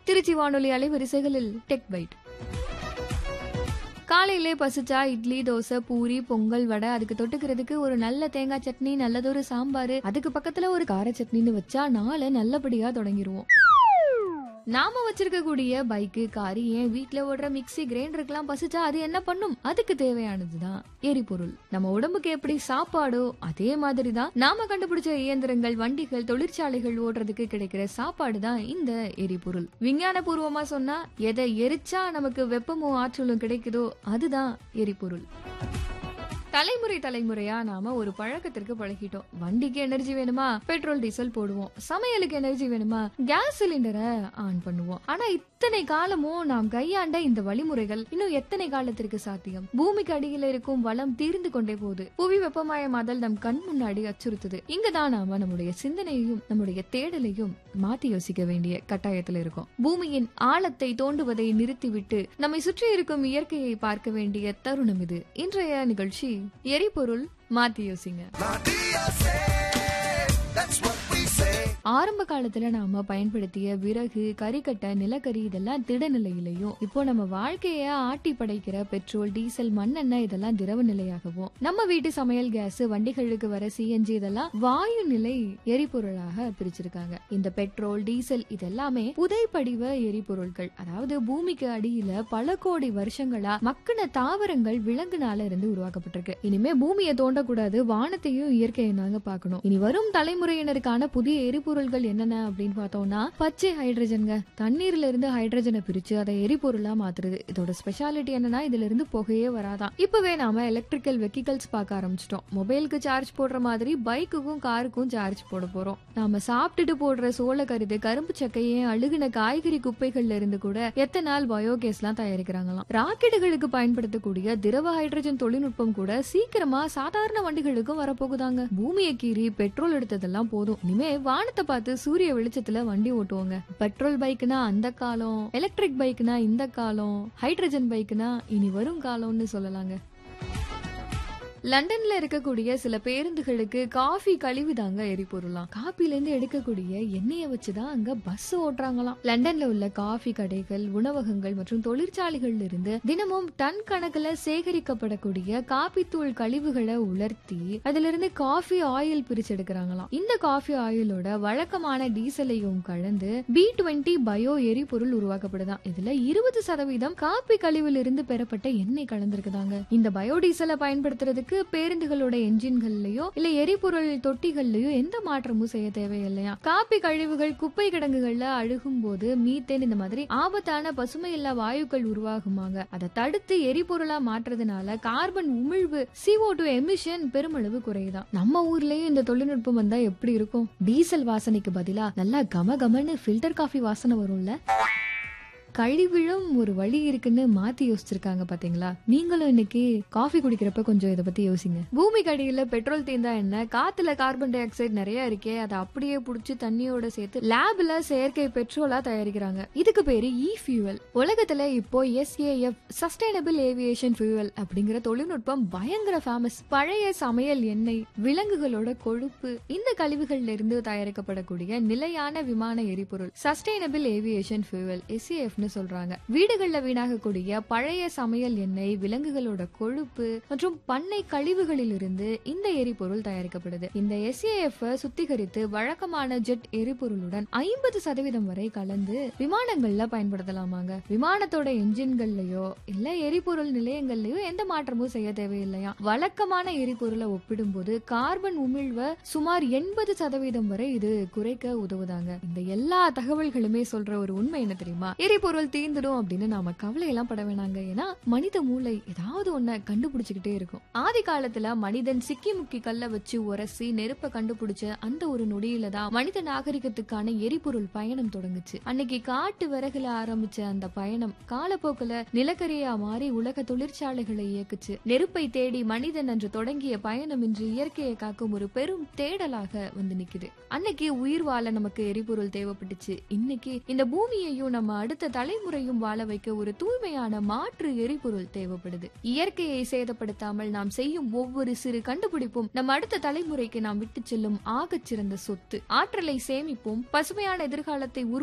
திருச்சி வானொலி அலைவரிசைகளில் tech byte காலையிலே பசிச்சா இட்லி தோசை பூரி பொங்கல் வடை அதுக்கு தொட்டுக்கிறதுக்கு ஒரு நல்ல தேங்காய் சட்னி நல்லதொரு சாம்பார் அதுக்கு பக்கத்துல ஒரு கார சட்னின்னு வச்சா நாளை நல்லபடியா தொடங்கிருவோம் நாம வச்சிருக்கக்கூடிய பைக்கு காரு ஏன் வீட்ல ஓடுற மிக்ஸி கிரைண்டருக்கெல்லாம் பசிச்சா அது என்ன பண்ணும் அதுக்கு தேவையானதுதான் எரிபொருள் நம்ம உடம்புக்கு எப்படி சாப்பாடோ அதே மாதிரி தான் நாம கண்டுபிடிச்ச இயந்திரங்கள் வண்டிகள் தொழிற்சாலைகள் ஓடுறதுக்கு கிடைக்கிற சாப்பாடு தான் இந்த எரிபொருள் விஞ்ஞான பூர்வமா சொன்னா எதை எரிச்சா நமக்கு வெப்பமும் ஆற்றலும் கிடைக்குதோ அதுதான் எரிபொருள் தலைமுறை தலைமுறையா நாம ஒரு பழக்கத்திற்கு பழகிட்டோம் வண்டிக்கு எனர்ஜி வேணுமா பெட்ரோல் டீசல் போடுவோம் சமையலுக்கு எனர்ஜி வேணுமா கேஸ் சிலிண்டரை ஆன் பண்ணுவோம் ஆனா இத்தனை காலமும் நாம் கையாண்ட இந்த வழிமுறைகள் இன்னும் எத்தனை காலத்திற்கு சாத்தியம் பூமிக்கு அடியில் இருக்கும் வளம் தீர்ந்து கொண்டே போகுது புவி வெப்பமயமாதல் நம் கண் முன்னாடி அச்சுறுத்துது இங்கதான் நாம நம்முடைய சிந்தனையையும் நம்முடைய தேடலையும் மாத்தி யோசிக்க வேண்டிய கட்டாயத்துல இருக்கோம் பூமியின் ஆழத்தை தோண்டுவதை நிறுத்திவிட்டு நம்மை சுற்றி இருக்கும் இயற்கையை பார்க்க வேண்டிய தருணம் இது இன்றைய நிகழ்ச்சி எரிபொருள் மாத்தி யோசிங்க That's what we say. ஆரம்ப காலத்துல நாம பயன்படுத்திய விறகு கறிக்கட்டை நிலக்கரி இதெல்லாம் திடநிலையிலையும் இப்போ நம்ம வாழ்க்கைய ஆட்டி படைக்கிற பெட்ரோல் டீசல் மண்ணெண்ணெய் இதெல்லாம் திரவ நிலையாகவும் நம்ம வீட்டு சமையல் கேஸ் வண்டிகளுக்கு வர சிஎன்ஜி இதெல்லாம் வாயு நிலை எரிபொருளாக பிரிச்சிருக்காங்க இந்த பெட்ரோல் டீசல் இதெல்லாமே புதைப்படிவ எரிபொருட்கள் அதாவது பூமிக்கு அடியில பல கோடி வருஷங்களா மக்கின தாவரங்கள் விலங்குனால இருந்து உருவாக்கப்பட்டிருக்கு இனிமே பூமியை தோண்டக்கூடாது வானத்தையும் இயற்கையை நாங்க பார்க்கணும் இனி வரும் தலைமுறையினருக்கான புதிய எரிபொருள்கள் என்னென்ன அப்படின்னு பார்த்தோம்னா பச்சை ஹைட்ரஜன்ங்க தண்ணீர்ல இருந்து ஹைட்ரஜனை பிரிச்சு அதை எரிபொருளா மாத்துறது இதோட ஸ்பெஷாலிட்டி என்னன்னா இதுல இருந்து புகையே வராதான் இப்பவே நாம எலக்ட்ரிக்கல் வெஹிக்கல்ஸ் பார்க்க ஆரம்பிச்சிட்டோம் மொபைலுக்கு சார்ஜ் போடுற மாதிரி பைக்குக்கும் காருக்கும் சார்ஜ் போட போறோம் நாம சாப்பிட்டுட்டு போடுற சோள கருது கரும்பு சக்கையே அழுகின காய்கறி குப்பைகள்ல இருந்து கூட எத்தனால் பயோகேஸ் எல்லாம் தயாரிக்கிறாங்களாம் ராக்கெட்டுகளுக்கு பயன்படுத்தக்கூடிய திரவ ஹைட்ரஜன் தொழில்நுட்பம் கூட சீக்கிரமா சாதாரண வண்டிகளுக்கும் வரப்போகுதாங்க பூமியை கீறி பெட்ரோல் எடுத்ததெல்லாம் போதும் இனிமே வானத்தை பார்த்து சூரிய வெளிச்சத்துல வண்டி ஓட்டுவோங்க பெட்ரோல் பைக்னா அந்த காலம் எலக்ட்ரிக் பைக்னா இந்த காலம் ஹைட்ரஜன் பைக்னா இனி வரும் காலம்னு சொல்லலாங்க லண்டன்ல இருக்கக்கூடிய சில பேருந்துகளுக்கு காஃபி கழிவு தாங்க எரிபொருளாம் காப்பில இருந்து எடுக்கக்கூடிய எண்ணெயை வச்சுதான் அங்க பஸ் ஓட்டுறாங்களாம் லண்டன்ல உள்ள காஃபி கடைகள் உணவகங்கள் மற்றும் தொழிற்சாலைகள்ல இருந்து தினமும் டன் கணக்குல சேகரிக்கப்படக்கூடிய காபி தூள் கழிவுகளை உலர்த்தி அதுல இருந்து காஃபி ஆயில் பிரிச்சு எடுக்கிறாங்களாம் இந்த காஃபி ஆயிலோட வழக்கமான டீசலையும் கலந்து பி டுவெண்ட்டி பயோ எரிபொருள் உருவாக்கப்படுதாம் இதுல இருபது சதவீதம் காப்பி கழிவுல இருந்து பெறப்பட்ட எண்ணெய் கலந்திருக்குதாங்க இந்த பயோடீசலை பயன்படுத்துறதுக்கு பேருந்துகளோட என்ஜின்கள்லயோ இல்ல எரிபொருள் தொட்டிகள்லயோ எந்த மாற்றமும் செய்ய தேவையில்லையா காப்பி கழிவுகள் குப்பை கிடங்குகள்ல அழுகும் போது மீத்தேன் இந்த மாதிரி ஆபத்தான பசுமையில்லா வாயுக்கள் உருவாகுமாங்க அதை தடுத்து எரிபொருளா மாற்றுறதுனால கார்பன் உமிழ்வு CO2 டூ எமிஷன் பெருமளவு குறையுதாம் நம்ம ஊர்லயும் இந்த தொழில்நுட்பம் வந்தா எப்படி இருக்கும் டீசல் வாசனைக்கு பதிலா நல்லா கம கமன்னு ஃபில்டர் காஃபி வாசனை வரும்ல கழிவிழும் ஒரு வழி இருக்குன்னு மாத்தி யோசிச்சிருக்காங்க பாத்தீங்களா நீங்களும் இன்னைக்கு காஃபி குடிக்கிறப்ப கொஞ்சம் இதை பத்தி யோசிங்க பூமிக்கு அடியில பெட்ரோல் தீந்தா என்ன காத்துல கார்பன் டை ஆக்சைடு நிறைய இருக்கே அதை அப்படியே புடிச்சு தண்ணியோட சேர்த்து லேப்ல செயற்கை பெட்ரோலா தயாரிக்கிறாங்க இதுக்கு பேரு இ ஃபியூவல் உலகத்துல இப்போ எஸ்ஏஎஃப் சஸ்டைனபிள் ஏவியேஷன் ஃபியூவல் அப்படிங்கிற தொழில்நுட்பம் பயங்கர ஃபேமஸ் பழைய சமையல் எண்ணெய் விலங்குகளோட கொழுப்பு இந்த கழிவுகள்ல இருந்து தயாரிக்கப்படக்கூடிய நிலையான விமான எரிபொருள் சஸ்டைனபிள் ஏவியேஷன் ஃபியூவல் எஸ்ஏஎஃப் சொல்றாங்க வீடுகள்ல வீணாகக்கூடிய பழைய சமையல் எண்ணெய் விலங்குகளோட கொழுப்பு மற்றும் பண்ணை கழிவுகளில் இருந்து இந்த எரிபொருள் தயாரிக்கப்படுது இந்த எஸ்ஏஎஃப் சுத்திகரித்து வழக்கமான ஜெட் எரிபொருளுடன் ஐம்பது சதவீதம் வரை கலந்து விமானங்கள்ல பயன்படுத்தலாமாங்க விமானத்தோட என்ஜின்கள்லயோ இல்ல எரிபொருள் நிலையங்கள்லயோ எந்த மாற்றமும் செய்ய தேவையில்லையா வழக்கமான எரிபொருளை ஒப்பிடும்போது கார்பன் உமிழ்வை சுமார் எண்பது சதவீதம் வரை இது குறைக்க உதவுதாங்க இந்த எல்லா தகவல்களுமே சொல்ற ஒரு உண்மை என்ன தெரியுமா எரிபொருள் தீர்ந்துடும் அப்படின்னு நாம கவலை எல்லாம் பட வேணாங்க ஏன்னா மனித மூளை ஏதாவது ஒன்ன கண்டுபிடிச்சுக்கிட்டே இருக்கும் ஆதி காலத்துல மனிதன் சிக்கி முக்கி கல்ல வச்சு உரசி நெருப்ப கண்டுபிடிச்ச அந்த ஒரு நொடியில தான் மனித நாகரிகத்துக்கான எரிபொருள் பயணம் தொடங்குச்சு அன்னைக்கு காட்டு விறகுல ஆரம்பிச்ச அந்த பயணம் காலப்போக்குல நிலக்கரியா மாறி உலக தொழிற்சாலைகளை இயக்குச்சு நெருப்பை தேடி மனிதன் அன்று தொடங்கிய பயணம் இன்று இயற்கையை காக்கும் ஒரு பெரும் தேடலாக வந்து நிக்குது அன்னைக்கு உயிர் வாழ நமக்கு எரிபொருள் தேவைப்பட்டுச்சு இன்னைக்கு இந்த பூமியையும் நம்ம அடுத்த தலைமுறையும் வாழ வைக்க ஒரு தூய்மையான மாற்று எரிபொருள் தேவைப்படுது இயற்கையை சேதப்படுத்தாமல் நாம் செய்யும் ஒவ்வொரு சிறு கண்டுபிடிப்பும் நம்ம அடுத்த தலைமுறைக்கு நாம் விட்டு செல்லும் ஆகச் சிறந்த சொத்து ஆற்றலை சேமிப்போம் பசுமையான எதிர்காலத்தை உரு